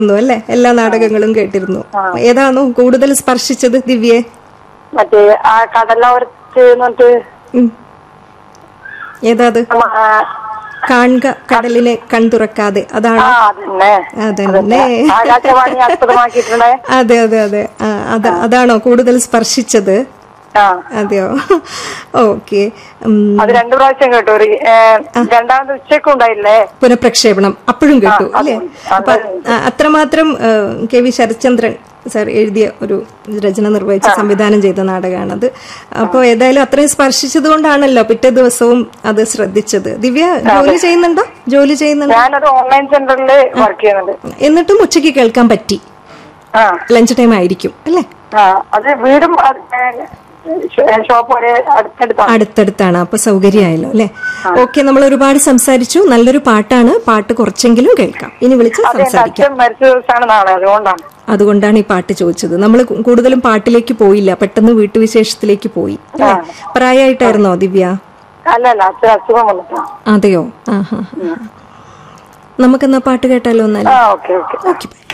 ന്നു അല്ലേ എല്ലാ നാടകങ്ങളും കേട്ടിരുന്നു ഏതാണോ കൂടുതൽ സ്പർശിച്ചത് ദിവ്യെ മറ്റേ ആ കടലോരത്ത് എന്നിട്ട് ഉം. ഏതാ അത് ആ, കാണുക കടലിനെ കൺതുറക്കാതെ അതാണോ ആ അതന്നെ അതന്നെ ആകാശവാണി അസ്പദമാക്കിയിട്ടുണ്ടേ അതെ അതെ അതെ ആ, അത് അതാണോ കൂടുതൽ സ്പർശിച്ചത് ആ അതെയോ ഓക്കെ അത് രണ്ടു പ്രാവശ്യം കേട്ടു ഒരു ഏ, രണ്ടാമത് ഉച്ചക്കും ഉണ്ടായില്ലേ പുനഃപ്രക്ഷേപണം അപ്പോഴും കേട്ടു ആ, അല്ലേ അത് അപ്പൊ ആ, അത്രമാത്രം ആ, കെ വി ശരത്ചന്ദ്രൻ സാർ എഴുതിയ ഒരു രചന നിർവഹിച്ച സംവിധാനം ചെയ്ത നാടകമാണത് അപ്പോൾ ഏതായാലും അത്രയും സ്പർശിച്ചത് കൊണ്ടാണല്ലോ പിറ്റേ ദിവസവും അത് ശ്രദ്ധിച്ചത് ദിവ്യ ജോലി ചെയ്യുന്നുണ്ടോ ജോലി ചെയ്യുന്നുണ്ടോ ഞാനൊരു ഓൺലൈൻ സെന്ററിൽ വർക്ക് ചെയ്യുന്നുണ്ട് എന്നിട്ടും ഉച്ചയ്ക്ക് കേൾക്കാൻ പറ്റി ആ ലഞ്ച് ടൈം ആയിരിക്കും അല്ലേ ആ അത് വീടും ഷോപ്പ് ഒരേ അടുത്തടുത്താണ് അടുത്തടുത്താണ് അപ്പൊ സൗകര്യമായല്ലോ അല്ലെ ഓക്കെ നമ്മൾ ഒരുപാട് സംസാരിച്ചു നല്ലൊരു പാട്ടാണ് പാട്ട് കുറച്ചെങ്കിലും കേൾക്കാം ഇനി വിളിച്ച് അതെ എന്റെ സംസാരിക്കാം അച്ഛൻ മരിച്ച ദിവസമാണ് നാളെ അതുകൊണ്ടാണ് അതുകൊണ്ടാണ് ഈ പാട്ട് ചോദിച്ചത് നമ്മൾ കൂടുതലും പാട്ടിലേക്ക് പോയില്ല പെട്ടെന്ന് വീട്ടുവിശേഷത്തിലേക്ക് പോയി അല്ലേ പ്രായമായിട്ടായിരുന്നോ ദിവ്യ അല്ല അല്ല അച്ഛൻ അസുഖം വന്നിട്ടാണ് അതെയോ ആ ഹാ നമുക്കെന്നാ പാട്ട് കേട്ടാലോ എന്നാൽ ആ ഓക്കെ ഓക്കെ ഓക്കെ